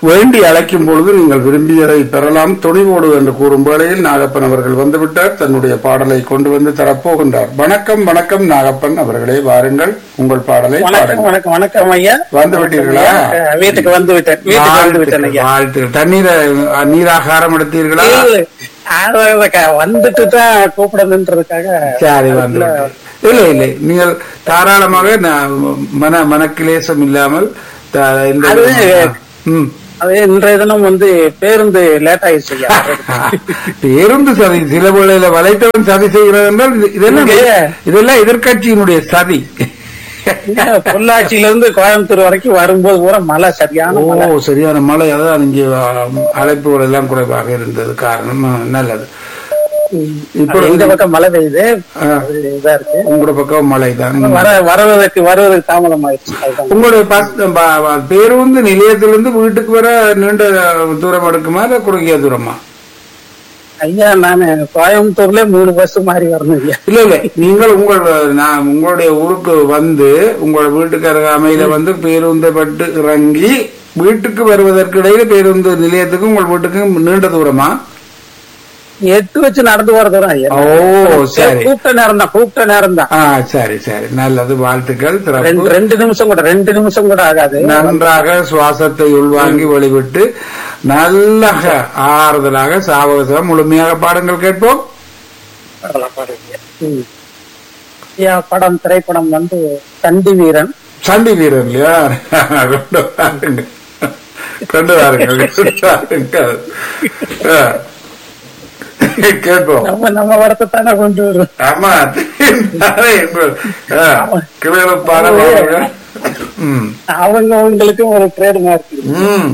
வேண்டி அழைக்கும் பொழுது நீங்கள் விரும்பியதை பெறலாம் துணிவோடு என்று கூறும் வேளையில் நாகப்பன் அவர்கள் வந்துவிட்டார் தன்னுடைய பாடலை கொண்டு வந்து தரப்போகின்றார் வணக்கம் வணக்கம் நாகப்பன் அவர்களே வாருங்கள் உங்கள் பாடலை வணக்கம் பாடுங்கள் வணக்கம் வணக்கம் ஐயா வந்து விட்டீர்களா அஹ், வீட்டுக்கு வந்து விட்டேன் வீட்டுக்கு வந்து விட்டேன் ஐயா வாழ்த்துக்கள் தண்ணீரை அஹ், நீராகாரம் எடுத்தீர்களா இல்ல, ஆதரவுக்கு வந்துட்டு தான் கூப்பிடணுன்றதுக்காக சரி வந்து இல்லை இல்லை நீங்கள் தாராளமாக நான் மன மனக்கிலேசம் இல்லாமல் த- இந்த அது- ம். அது இன்றைய தினம் வந்து பேருந்து லேட் ஆயிடுச்சு ஐயா பேருந்து சதி சில வேளையில வலைத்தளம் சதி செய்கிறது என்றால் இது- இதெல்லாம் இங்கே- இதெல்லாம் எதிர்க்கட்சியினுடைய சதி இங்க பொள்ளாச்சியில இருந்து கோயம்புத்தூர் வரைக்கும் வரும்போது பூரா மழை சரியான ஓ மழை சரியான மழை அதான் இங்கே ஆம், அழைப்புகள் எல்லாம் குறைவாக இருந்தது காரணம் ஆ, நல்லது இப்போ அது இந்த பக்கம் மழை பெய்யுது ஆ, அது இதா இருக்கு உங்களோட பக்கம் மழை தான் வர வருவதற்கு வருவதற்கு தாமதம் ஆயிடுச்சு அதுதான் உங்களுடைய பஸ்- ப- ப- பேருந்து நிலையத்திலிருந்து வீட்டுக்கு வர நீண்ட தூரம் எடுக்குமா இல்ல குறுகிய தூரமா ஐயா நானு கோயம்புத்தூர்ல மூணு பஸ் மாறி வரணும் ஐயா இல்ல இல்ல நீங்கள் உங்கள் நான் உங்களுடைய ஊருக்கு வந்து உங்கள் வீட்டுக்கு அருகாமையில வந்து பேருந்து பட்டு இறங்கி வீட்டுக்கு வருவதற்கு இடையில பேருந்து நிலையத்துக்கும் உங்கள் வீட்டுக்கும் நீண்ட தூரமா எட்டு வச்சு நடந்து போற தூரம் ஐயா ஓ சரி கூப்பிட்ட நேரம் தான் கூப்பிட்ட நேரம் தான் ஆ சரி சரி நல்லது வாழ்த்துக்கள் ரெண்டு சிறப்பு ரெண்டு நிமிஷம் கூட ரெண்டு நிமிஷம் கூட ஆகாது நன்றாக சுவாசத்தை உள்வாங்கி வெளிவிட்டு நல்லக ஆறுதலாக சாவகசம் முழுமையாக பாடங்கள் கேட்போம் பாடலாம், பாடுங்க. ம். ஐயா படம் திரைப்படம் வந்து தண்டி வீரன் சண்டி வீரர் இல்லையா கொண்டு வாருங்க கொண்டு வாருங்கள் கொண்டு வாருங்கள் ஆ. கேட்போம் நம்ம நம்ம படத்தை தானே கொண்டு வரும் ஆமா நானே என்பது. ஆ. கிளியர் பாடம் வாருங்க. ம் அவங்க அவங்களுக்கும் ஒரு ட்ரேட் மார்க் ம்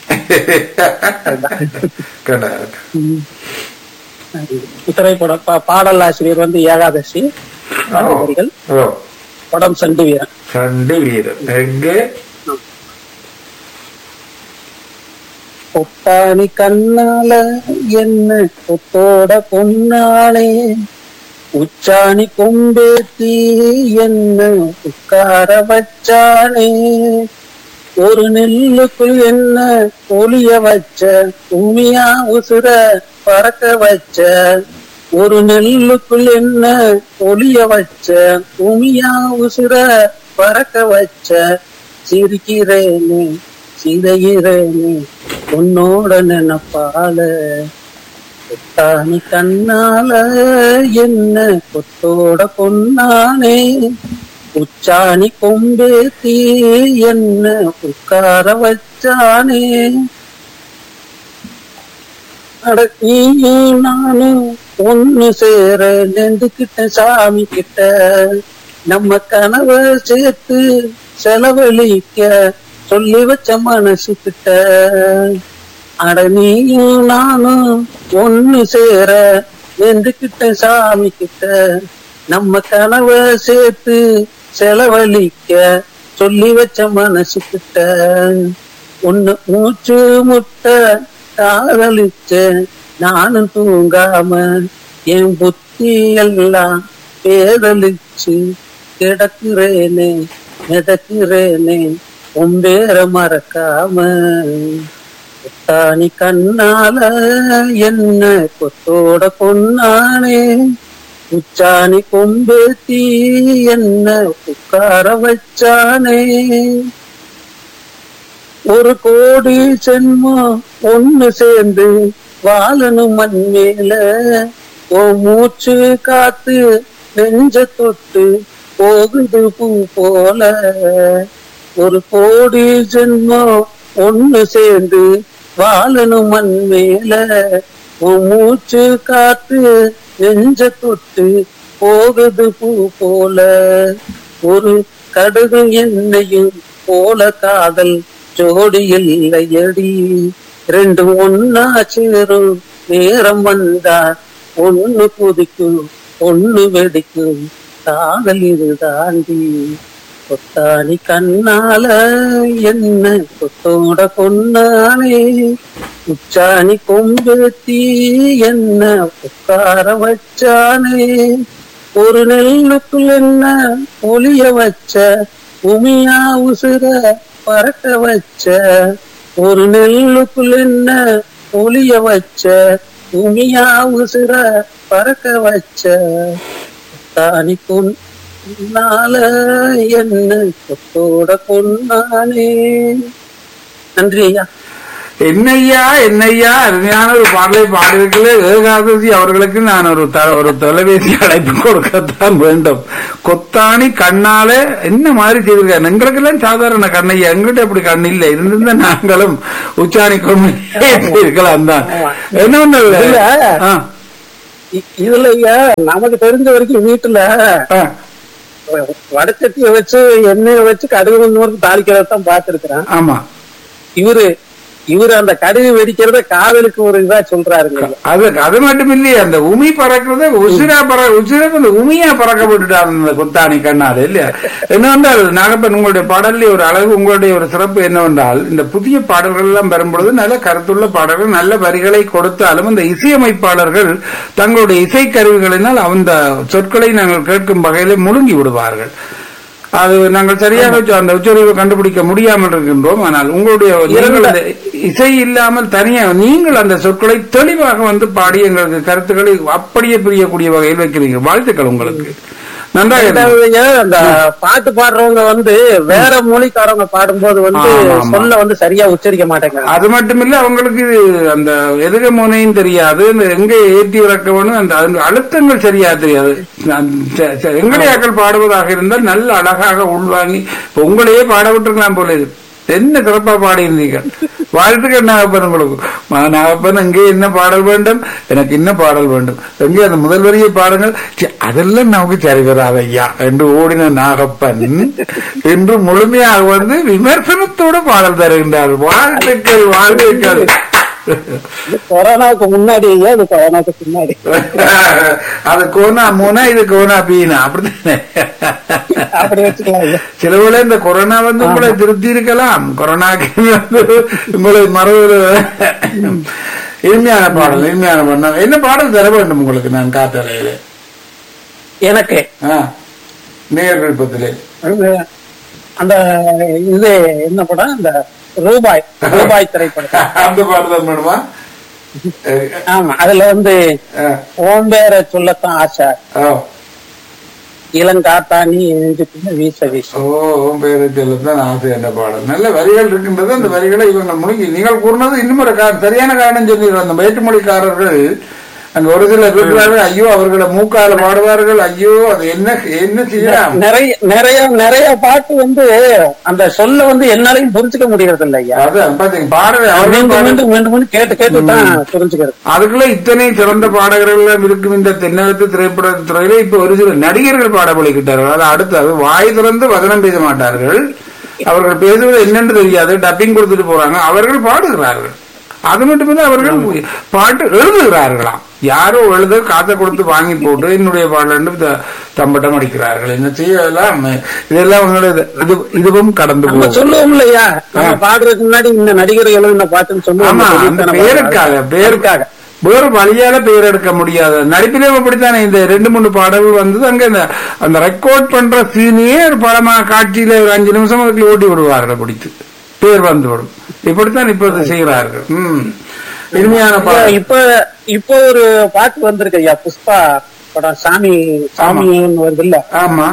கேட்டா திரைப்படம் பா- பாடல் ஆசிரியர் வந்து ஏகாதசி பாடல்கள் ஓ படம் சண்டி வீரன் சண்டி வீரர் எங்கே பொட்டாணி கண்ணால என்ன கொத்தோட பொன்னாளே உச்சாணி கொம்பேத்தி என்ன உட்கார வச்சானே ஒரு நெல்லுக்குள் என்ன ஒளிய வச்ச உமியா உசுர பறக்க வச்ச ஒரு நெல்லுக்குள் என்ன ஒளிய வச்ச உமியா உசுர பறக்க வச்ச சிரிக்கிறேனே சிதைகிறேனே உன்னோட நினைப்பால கொத்தானி கண்ணால என்ன கொத்தோட பொன்னானே உச்சாணி கொம்பேத்தி என்ன உட்கார வச்சானே அட நீயும் நானும் ஒண்ணு சேர நெந்துக்கிட்ட சாமி கிட்ட நம்ம கனவை சேர்த்து செலவழிக்க சொல்லி வச்ச மனசு கிட்ட அட நீயும் நானும் ஒண்ணு சேர நெந்துக்கிட்ட சாமி கிட்ட நம்ம கனவை சேர்த்து செலவழிக்க சொல்லி வச்ச மனசு கிட்ட ஒண்ணு மூச்சு முட்டை காதலிச்ச நானும் தூங்காம என் புத்தி எல்லாம் பேதலிச்சு கிடக்குறேனே மிதக்குறேனே உம்பேர மறக்காம கொத்தாணி கண்ணால என்ன கொத்தோட பொன்னானே உச்சாணி கொம்பேத்தி என்ன உட்கார வச்சானே ஒரு கோடி சென்மம் ஒண்ணு சேர்ந்து வாழணும் மண் மேல ஓ மூச்சு காத்து நெஞ்ச தொட்டு போகுது பூ போல ஒரு கோடி ஜென்மம் ஒண்ணு சேர்ந்து வாழணும் மண் மேல உன் மூச்சு காத்து நெஞ்ச தொட்டு போகுது பூ போல ஒரு கடுகு என்னையும் போல காதல் ஜோடி இல்லையடி ரெண்டும் ஒன்னா சேரும் நேரம் வந்தா ஒண்ணு குதிக்கும் ஒண்ணு வெடிக்கும் காதல் இது தாண்டி கொத்தாணி கண்ணால என்ன கொத்தோட பொன்னானே உச்சாணி கொம்பேத்தி என்ன உட்கார வச்சானே ஒரு நெல்லுக்குள் என்ன ஒளிய வச்ச உமியா உசுர பறக்க வச்ச ஒரு நெல்லுக்குள் என்ன ஒளிய வச்ச துணியா உசுர பறக்க வச்ச தானி பொன்னால என்ன கொத்தோட கொண்டானே நன்றி ஐயா என்னையா என்னையா அருமையான ஒரு பாடலை பாடியிருக்கல ஏகாதசி அவர்களுக்கு நான் ஒரு த- ஒரு தொலைபேசி அழைப்பு கொடுக்கத்தான் வேண்டும் கொத்தாணி கண்ணால என்ன மாதிரி செய்திருக்காரு எங்களுக்கு எல்லாம் சாதாரண கண்ணையா எங்கிட்ட அப்படி கண் இல்லை இருந்திருந்தா நாங்களும் உச்சாணி கொண்டு இருக்கலாம் தான் என்ன இல்ல. பண்ணல ஆ, இ- இதுல ஐயா நமக்கு தெரிஞ்ச வரைக்கும் வீட்டுல ஆ. வடச்சட்டிய வச்சு எண்ணெய வச்சு கடுகு கொஞ்சம் தாளிக்கிறத தான் பாத்துருக்கிறேன் ஆமா இவரு இவரு அந்த கடுகு வெடிக்கிறத காதலுக்கு ஒரு இதா சொல்றாருங்க ஐயா. அது அது மட்டும் இல்லையே அந்த உமி பறக்கிறத உசிரா பற உசிரா அந்த உமியா பறக்க விட்டுட்டாங்க அந்த கொத்தாணி கண்ணாடு இல்லையா என்னவென்றால் நாகப்பன் உங்களுடைய பாடல்ல ஒரு அழகு உங்களுடைய ஒரு சிறப்பு என்னவென்றால் இந்த புதிய பாடல்கள் எல்லாம் வரும்பொழுது நல்ல கருத்துள்ள பாடல்கள் நல்ல வரிகளை கொடுத்தாலும் அந்த இசையமைப்பாளர்கள் தங்களுடைய இசை கருவிகளினால் அந்த சொற்களை நாங்கள் கேட்கும் வகையில முழுங்கி விடுவார்கள் அது நாங்கள் சரியாக உச்ச- அந்த உச்சரிவை கண்டுபிடிக்க முடியாமல் இருக்கின்றோம் ஆனால் உங்களுடைய நீங்கள் அந்த இசை இல்லாமல் தனியா நீங்கள் அந்த சொற்களை தெளிவாக வந்து பாடி எங்களுக்கு கருத்துக்களை அப்படியே புரியக்கூடிய வகையில் வைக்கிறீங்க வாழ்த்துக்கள் உங்களுக்கு நன்றாக இருந்தது. ரெண்டாவது ஐயா, அந்த பாட்டு பாடுறவங்க வந்து வேற மொழிக்காரவங்க பாடும்போது வந்து ஆமா, ஆமா. சொல்ல வந்து சரியா உச்சரிக்க மாட்டேங்கிறாங்க அது மட்டுமில்ல அவங்களுக்கு இது அந்த எதுக முனையும் தெரியாது இந்த எங்க ஏற்றி இறக்க வேணும் அந்த அந்த அழுத்தங்கள் சரியா தெரியாது அந்த ச- ச- எங்களுடைய ஆக்கள் பாடுவதாக இருந்தால் நல்ல அழகாக உள்வாங்கி இப்ப உங்களையே பாட விட்டுருக்கலாம் போல இது என்ன சிறப்பா பாடியிருந்தீங்க வாழ்த்துக்கள் நாகப்பன் உங்களுக்கு மா நாகப்பன் எங்கே என்ன பாடல் வேண்டும் எனக்கு என்ன பாடல் வேண்டும் எங்கே அந்த முதல் வரியை பாடுங்கள் ச்சே, அதெல்லாம் நமக்கு சரி வராது ஐயா என்று ஓடின நாகப்பன் இன்று முழுமையாக வந்து விமர்சனத்தோட பாடல் தருகின்றார் வாழ்த்துக்கள் வாழ்த்துக்கள் இது கொரோனாவுக்கு முன்னாடி ஐயா இது கொரோனாவுக்கு பின்னாடி அது கோனா மூனா இது கோனா பீனா அப்படித்தானே அப்படி வச்சுக்கலாம் ஐயா சில வேளை இந்த கொரோனா வந்து உங்களை திருப்தி இருக்கலாம் கொரோனாக்கு வந்து உங்களை மறவு இனிமையான பாடல் இனிமையான பாடல் என்ன பாடல் தர வேண்டும் உங்களுக்கு நான் காத்தலையில எனக்கு நேர் விருப்பத்திலே அந்த- அந்த இது என்ன படம் அந்த ரூபாய் ரூபாய் திரைப்படம் அந்த பாடல் தான் வேணுமா அஹ், ஆமா அதுல வந்து அஹ், ஓம் பேர சொல்லத்தான் ஆசை ஓ இளங்காத்தா நீ நெஞ்சுக்குள்ள வீச வீச ஓ உன் பெயரை சொல்லத்தான் ஆசை என்ற பாடல் நல்ல வரிகள் இருக்கின்றது அந்த வரிகளை இவங்க முழுங்கி நீங்கள் கூறினது இன்னும் ஒரு கா- சரியான காரணம் சொல்லிடுறோம் அந்த வேற்றுமொழிக்காரர்கள் அங்க ஒரு சிலர் இருக்கிறார்கள் ஐயோ அவர்களை மூக்கால பாடுவார்கள் ஐயோ அது என்ன என்ன செய்யலாம் நிறைய நிறைய நிறைய பாட்டு வந்து அந்த சொல்ல வந்து என்னாலையும் புரிஞ்சுக்க முடியறது இல்ல ஐயா அதான் பாத்தீங்க பாடலை அவர்கள் மீண்டும் பாட- மீண்டும் மீண்டும் மீண்டும் கேட்டு கேட்டு தான் புரிஞ்சுக்கிறது அதுக்குள்ள இத்தனை சிறந்த பாடகர்கள் எல்லாம் இருக்கும் இந்த தென்னகத்து திரைப்பட துறையில இப்ப ஒரு சில நடிகர்கள் பாட பழகிட்டார்கள் அது அடுத்து அது வாய் திறந்து வதனம் பேச மாட்டார்கள் அவர்கள் பேசுவது என்னன்னு தெரியாது டப்பிங் கொடுத்துட்டு போறாங்க அவர்கள் பாடுகிறார்கள் அது மட்டுமில்ல அவர்கள் பாட்டு எழுதுகிறார்களாம் யாரோ எழுத காசை கொடுத்து வாங்கி போட்டு என்னுடைய பாடல் தம்பட்டம் அடிக்கிறார்கள் என்ன செய்யலாம் இதெல்லாம் உங்களோட இது இதுவும் கடந்து நம்ம போகும் சொல்லுவோம் இல்லையா நம்ம பாடுறதுக்கு முன்னாடி இந்த நடிகர் எழுதின பாட்டுன்னு சொல்லுவோம் ஆமா அந்த அந்த சொல்லித்தான பேருக்காக பாடுறாங்க. பேருக்காக வேறு வழியால பேர் எடுக்க முடியாது நடிப்பிலே அப்படித்தானே இந்த ரெண்டு மூணு பாடல்கள் வந்தது அங்க இந்த அந்த ரெக்கார்ட் பண்ற சீனையே ஒரு படமா காட்சியில ஒரு அஞ்சு நிமிஷம் அதுக்குள்ள ஓட்டி விடுவார்கள் பிடித்து பேர் வந்து விடும் இப்படித்தான் இப்போது செய்கிறார்கள் ம் இனிமையான ஐயா, பாடல் இப்ப இப்ப ஒரு பாட்டு வந்திருக்கு ஐயா புஷ்பா படம் சாமி சாமின்னு வருது இல்ல ஆமா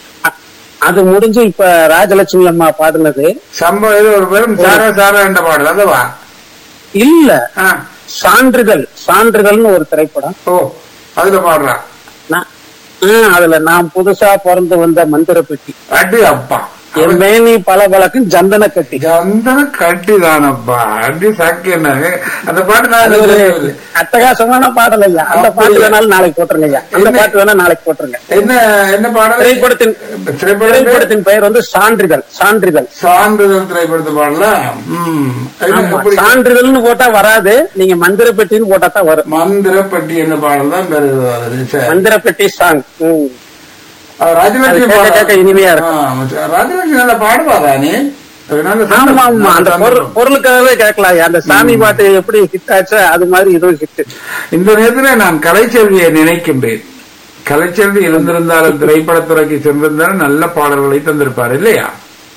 அது முடிஞ்சு இப்ப ராஜலட்சுமி அம்மா பாடுனது சம்பவம் இது ஒரு பேரும் சாரா சாரா என்ற பாடல் அதுவா இல்ல ஆ. சான்றிதழ் சான்றிதழ்னு ஒரு திரைப்படம் ஓ அதுல பாடுறான் நான் ஆ, அதுல நான் புதுசா பிறந்து வந்த மந்திர பெட்டி அடி அப்பா என் மேனி பல பழக்கும் ஜந்தன கட்டி சந்தன கட்டிதானப்பா அடி சாக்கி என்ன அந்த பாட்டு நான் அது ஒரு தெரியவில்லை. அட்டகாசமான பாடல் ஐயா அந்த பாட்டு அப்படியா? வேணாலும் நாளைக்கு போட்டுருங்க ஐயா அந்த என்ன? பாட்டு வேணா நாளைக்கு போட்டுருங்க என்ன என்ன பாடல் திரைப்படத்தின் திரைப்படம் திரைப்படத்தின் பெயர் வந்து சான்றிதழ் சான்றிதழ் சான்றிதழ் திரைப்படத்தை பாடல ம் என்ன ஆமா, எப்படி? சான்றிதழ்னு போட்டா வராது நீங்க மந்திர பெட்டின்னு போட்டா தான் வரும் மந்திரப்பட்டி என்ன பாடல் தான் பெறுது அது சரி. மந்திர பெட்டி சாங் ம். அவர் ராஜலட்சுமி அது கேட்க பாடல். கேட்க இனிமையா இருக்கும். ஆ, மச்சா, ராஜலட்சுமி நல்லா பாடுவாரா நீ அது நல்ல ஆமா சந்தோஷம். ஆமா அந்த நல்ல பொருள் சந்தோஷம். பொருளுக்காகவே கேட்கலாம் அந்த சாமி பாட்டு எப்படி ஹிட் ஆச்சோ அது மாதிரி இதுவும் ஹிட் இந்த நேரத்தில் நான் கலைச்செல்வியை நினைக்கின்றேன் கலைச்செல்வி இருந்திருந்தாலும் திரைப்படத்துறைக்கு சென்றிருந்தாலும் நல்ல பாடல்களை தந்திருப்பார் இல்லையா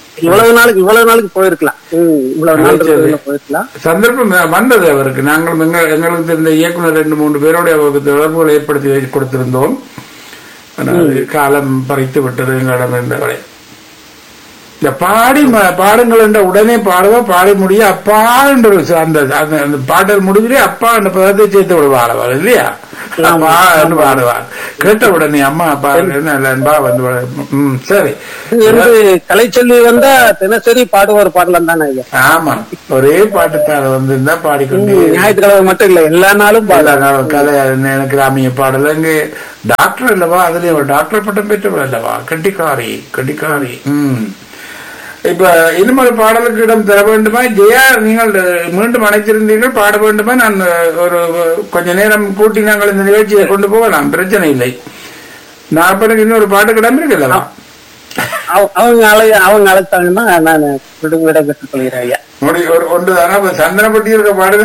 இவ்வளவு நாளுக்கு இவ்வளவு நாளுக்கு போயிருக்கலாம் ம், இவ்வளவு நாள் சரி. இருக்கிறதுல போயிருக்கலாம் சந்தர்ப்பம் வந்தது அவருக்கு நாங்கள் எங்க- எங்களுக்கு தெரிந்த இயக்குனர் ரெண்டு மூன்று பேரோட அவருக்கு தொடர்புகள் ஏற்படுத்தி வைத்து கொடுத்திருந்தோம் ஆனால் அது காலம் பறித்து விட்டது எங்களிடம் இருந்தவரை இந்த பாடி ம- பாடுங்கள் என்ற உடனே பாடுவா பாடி முடிய அப்பா என்ற ஒரு ச- அந்த அந்த அந்த பாடல் முடிவிலே அப்பா என்ற பதத்தை சேர்த்து விடுவாள் அவள் இல்லையா அப்பா என்று பாடுவாள் கேட்ட உடனே அம்மா அப்பா என்பா வந்து விட- ம் சரி இது வந்து கலைச்சொல்லி வந்தா தினசரி பாடுவார் பாடலாம் தானே ஐயா ஆமா ஒரே பாட்டுத்தார வந்திருந்தா பாடிக்கொண்டு ம், ஞாயிற்றுக்கிழமை மட்டும் இல்ல எல்லா நாளும் பாடலாம் எல்லா நாளும் கலை எனக்கு கிராமிய பாடல் அங்கு டாக்டர் அல்லவா அதுலயும் ஒரு டாக்டர் பட்டம் பெற்றவர் அல்லவா கட்டிக்காரி கட்டிக்காரி ம் இப்ப இன்னும் ஒரு பாடலுக்கு இடம் தர வேண்டுமா ஜெயா நீங்கள் மீண்டும் அழைத்திருந்தீர்கள் பாட வேண்டுமா நான் ஒரு கொஞ்ச நேரம் கூட்டி நாங்கள் இந்த நிகழ்ச்சியை கொண்டு போகலாம் பிரச்சனை இல்லை நான் பிறகு இன்னொரு பாட்டுக்கு இடம் இருக்குல்லவா அவ- அவங்க அழை அவங்க அழைத்தாங்கன்னா நான் விட விட பெற்றுக் கொள்கிறேன் ஐயா முடி ஒரு ஒன்று தானே இப்ப சந்தனப்பட்டி இருக்க பாடுங்க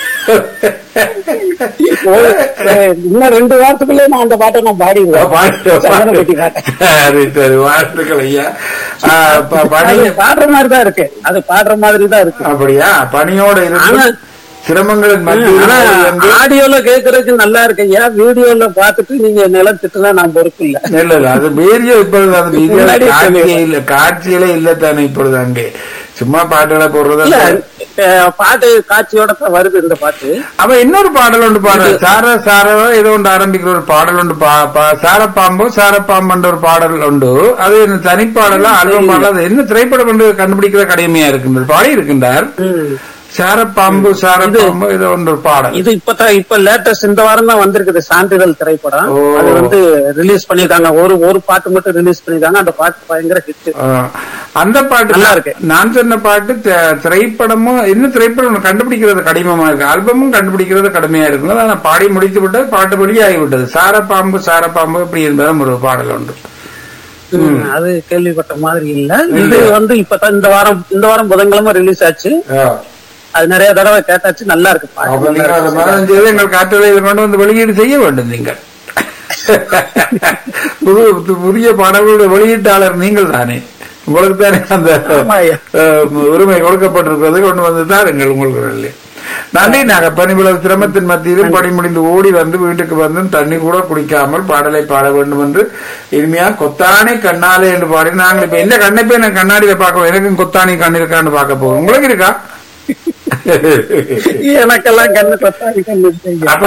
அஹ், இன்னும் ரெண்டு வாரத்துக்குள்ளே நான் அந்த பாட்டை நான் பாடிடுவேன் பாட்டு சந்தனப்பட்டி பாட்டு. சரி சரி வாழ்த்துக்கள் ஐயா ஆ, ப- பணி அது பாடுற மாதிரி தான் இருக்கு அது பாடுற மாதிரி தான் இருக்கு அப்படியா பணியோட இருக்கு ஆனா- சிரமங்களின் ஆனா மத்தியில் வந்து ஆடியோல கேக்குறதுக்கு நல்லா இருக்கு ஐயா வீடியோல பாத்துட்டு நீங்க நிலம் திட்டுனா நான் பொறுப்பு இல்ல இல்ல இல்ல அது வீடியோ இப்பொழுது அது வீடியோ முன்னாடி காட்சியே இல்ல காட்சியிலே இல்ல தானே இப்பொழுது அங்கே சும்மா பாட்டுகளை இல்ல போடுறது அஹ், பாட்டு காட்சியோட தான் வருது இந்த பாட்டு அவ இன்னொரு பாடல் ஒன்று பாடுற சார சாரவோ ஏதோ ஒன்று ஆரம்பிக்கிற ஒரு பாடல் ஒன்று பா- பா- சாரப்பாம்போ சாரப்பாம்பன்ற ஒரு பாடல் உண்டு அது என்ன தனிப்பாடலா ஆல்பம் பாடல் அது என்ன திரைப்படம் என்று கண்டுபிடிக்கிற கடமையா இருக்கின்றது பாடி இருக்கின்றார் ம். சாரப்பாம்பு சாரப்பாம்பு ஏதோ ஒன்று ஒரு பாடல் இது இப்பதான் இப்ப லேட்டஸ்ட் இந்த வாரம் தான் வந்திருக்குது சான்றிதழ் திரைப்படம் ஓ. அது வந்து ரிலீஸ் பண்ணிருக்காங்க ஒரு ஒரு பாட்டு மட்டும் ரிலீஸ் பண்ணிருக்காங்க அந்த பாட்டு பயங்கர ஹிட் ஆ, அந்த பாட்டு நல்லா இருக்கு. நான் சொன்ன பாட்டு த- திரைப்படமும் இன்னும் திரைப்படம் கண்டுபிடிக்கிறது கடினமா இருக்கு ஆல்பமும் கண்டுபிடிக்கிறது கடுமையா இருக்கு ஆனா பாடி முடித்து விட்டது பாட்டு வெளியாகிவிட்டது சாரப்பாம்பு சாரப்பாம்பு இப்படி என்பதும் ஒரு பாடல் உண்டு அது கேள்விப்பட்ட மாதிரி இல்ல இது வந்து இப்பதான் இந்த வாரம் இந்த வாரம் புதன்கிழமை ரிலீஸ் ஆச்சு ஆ. அது நிறைய தடவை கேட்டாச்சு நல்லா இருக்கு பாட்டு அப்ப நல்லா நீங்கள் அதை இருக்கு. மரணம் செய்து எங்கள் காட்டுரையில் கொண்டு வந்து வெளியீடு செய்ய வேண்டும் நீங்கள் புது புதிய பாடல்களுடைய வெளியீட்டாளர் நீங்கள் தானே உங்களுக்கு தானே அந்த ஆமா ஐயா. அஹ், உரிமை கொடுக்கப்பட்டிருக்கிறது கொண்டு வந்து தாருங்கள் உங்களுக்கு நன்றி நாங்க பணிபுல சிரமத்தின் மத்தியிலும் பணி முடிந்து ஓடி வந்து வீட்டுக்கு வந்து தண்ணி கூட குடிக்காமல் பாடலை பாட வேண்டும் என்று இனிமையா கொத்தானே கண்ணாலே என்று பாடி நாங்கள் இப்ப எந்த கண்ணை போய் நான் கண்ணாடியில பார்க்க எனக்கும் கொத்தானி கண் இருக்கான்னு பார்க்க போவோம் உங்களுக்கு இருக்கா எனக்கெல்லாம் கண்ணு கொத்தாடி கண்ணு இருக்குங்க. அப்ப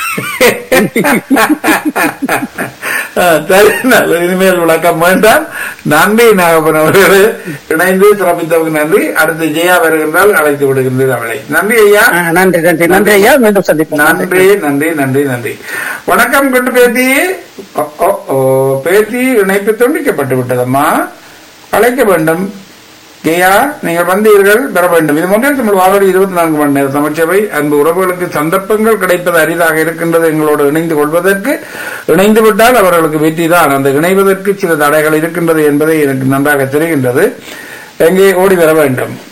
அஹ், சரி, நல்லது. இனிமேல் விளக்கம் வேண்டாம் நன்றி நாகப்பன் அவர்களே இணைந்து சிறப்பித்தவங்க நன்றி அடுத்து ஜெயா வருகின்றால் அழைத்து விடுகின்றது அவளை நன்றி ஐயா ஆ, நன்றி நன்றி நன்றி ஐயா மீண்டும் சந்திப்போம் நன்றி நன்றி நன்றி நன்றி வணக்கம் கொண்டு பேத்தி ஓ, ஓ, ஓ, பேத்தி இணைப்பு துண்டிக்கப்பட்டு விட்டதம்மா அழைக்க வேண்டும் ஜெயா நீங்கள் வந்தீர்கள் பெற வேண்டும் இது முதல் தமிழ் வானொலி இருபத்தி நான்கு மணி நேரம் தமிழ்ச்சபை அன்பு உறவுகளுக்கு சந்தர்ப்பங்கள் கிடைப்பது அரிதாக இருக்கின்றது எங்களோடு இணைந்து கொள்வதற்கு இணைந்து விட்டால் அவர்களுக்கு வெற்றிதான் அந்த இணைவதற்கு சில தடைகள் இருக்கின்றது என்பதை எனக்கு நன்றாக தெரிகின்றது எங்கே ஓடி வர வேண்டும்